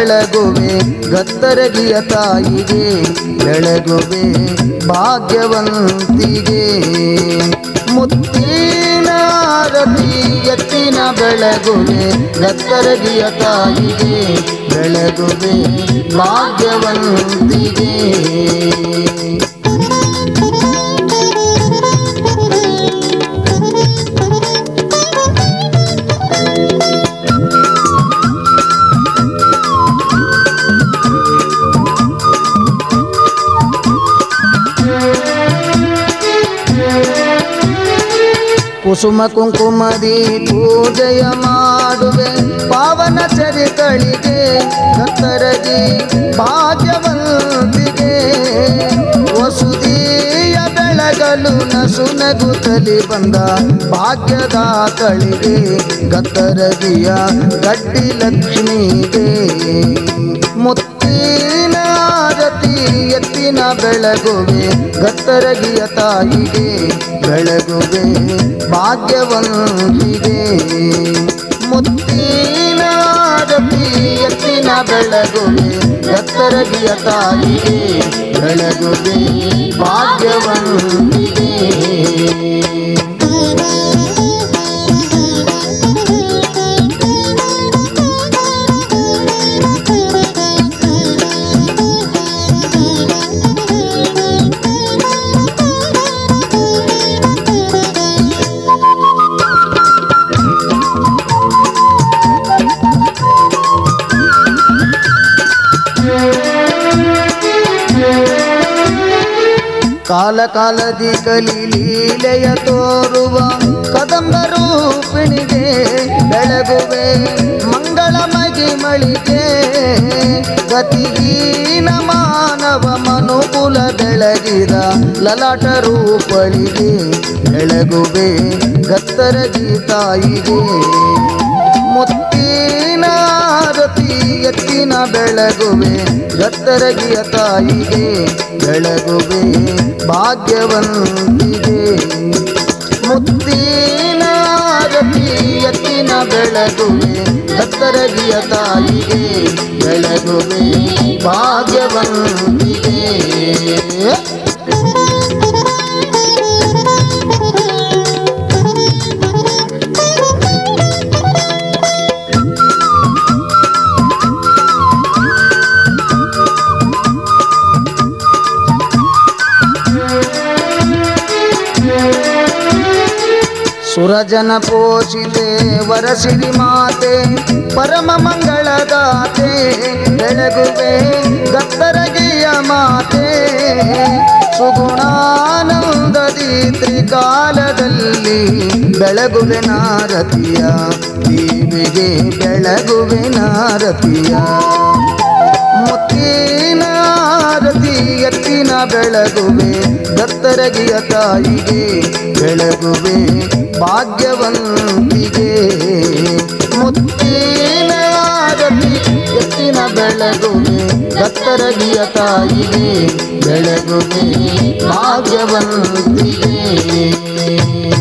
ಬೆಳಗುವೆ ಗತ್ತರಗಿಯ ತಾಯಿಗೆ ಬೆಳಗುವೆ ಭಾಗ್ಯವಂತಿಗೆ ಮುತ್ತಿನ ಆರತಿ ಎತ್ತಿನ ಬೆಳಗುವೆ ಗತ್ತರಗಿಯ ತಾಯಿಗೆ ಬೆಳಗುವೆ ಭಾಗ್ಯವಂತಿಗೆ ಕುಸುಮ ಕುಂಕುಮದಿ ಪೂಜೆಯ ಮಾಡುವೆ ಪಾವನ ಚರಿತಳಿಗೆ ಕತ್ತರಗಿ ಭಾಗ್ಯವಂತಿಗೆ ವಸುದೀಯ ಬೆಳಗಲು ನಸು ನಗುತ್ತಲಿ ಬಂದ ಭಾಗ್ಯದ ತಳಿಗೆ ಗತ್ತರಗಿಯ ಗಡ್ಡಿ ಲಕ್ಷ್ಮಿಗೆ ಮುತ್ತಿನ ಆರತಿ ಎತ್ತಿನ ಬೆಳಗುವೆ ಗತ್ತರಗಿಯ ತಾಯಿಗೆ ಬೆಳಗುವೆ ಭಾಗ್ಯವಂತಿಗೆ ಮುತ್ತಿನ ಆರತಿ ಎತ್ತಿನ ಬೆಳಗುವೆ ಗತ್ತರಗಿಯ ತಾಯಿಗೆ ಬೆಳಗುವೆ ಭಾಗ್ಯವಂತಿಗೆ ಕಾಲ ಕಾಲದಿ ಕಲಿ ಲೀಲೆಯ ತೋರುವ ಕದಂಬ ರೂಪಿಣಿಗೆ ಬೆಳಗುವೆ ಮಂಗಳ ಮಗಿಮಳಿಗೆ ಗತಿಹೀನ ಮಾನವ ಮನುಕುಲ ಬೆಳಗಿದ ಲಲಾಟ ರೂಪಳಿಗೆ ಬೆಳಗುವೆ ಗತ್ತರಗಿ ತಾಯಿಗೆ ಮುತ್ತಿನ ಆರತಿ ಎತ್ತಿನ ಬೆಳಗುವೆ ಗತ್ತರಗಿಯ ತಾಯಿಗೆ ಬೆಳಗುವೆ ಭಾಗ್ಯವಂತಿಗೆ ಮುತ್ತಿನ ಆರತಿ ಎತ್ತಿನ ಬೆಳಗುವೆ ಗತ್ತರಗಿಯ ತಾಯಿಗೆ ಬೆಳಗುವೆ ಭಾಗ್ಯವಂತಿಗೆ ಸುರಜನ ಪೋಷಿತೆ ವರಸಿರಿ ಮಾತೆ ಪರಮ ಮಂಗಳದಾತೆ ಬೆಳಗುವೆ ಗತ್ತರಗಿಯ ಮಾತೆ ಸುಗುಣಾನಂದದಿ ತ್ರಿಕಾಲದಲ್ಲಿ ಬೆಳಗುವೆ ನಾರತಿಯ ದೇವಿಗೆ ಬೆಳಗುವೆ ನಾರತಿಯ ಮುತ್ತಿನ ಆರತಿ ಎತ್ತಿನ ಬೆಳಗುವೆ ದತ್ತರಗಿಯ ತಾಯಿಗೆ ಬೆಳಗುವೆ ಭಾಗ್ಯವಂತಿಗೆ ಮುತ್ತಿನ ಆರತಿ ಎತ್ತಿನ ಬೆಳಗುವೆ ದತ್ತರಗಿಯ ತಾಯಿಗೆ ಬೆಳಗುವೆ ಭಾಗ್ಯವಂತಿಗೆ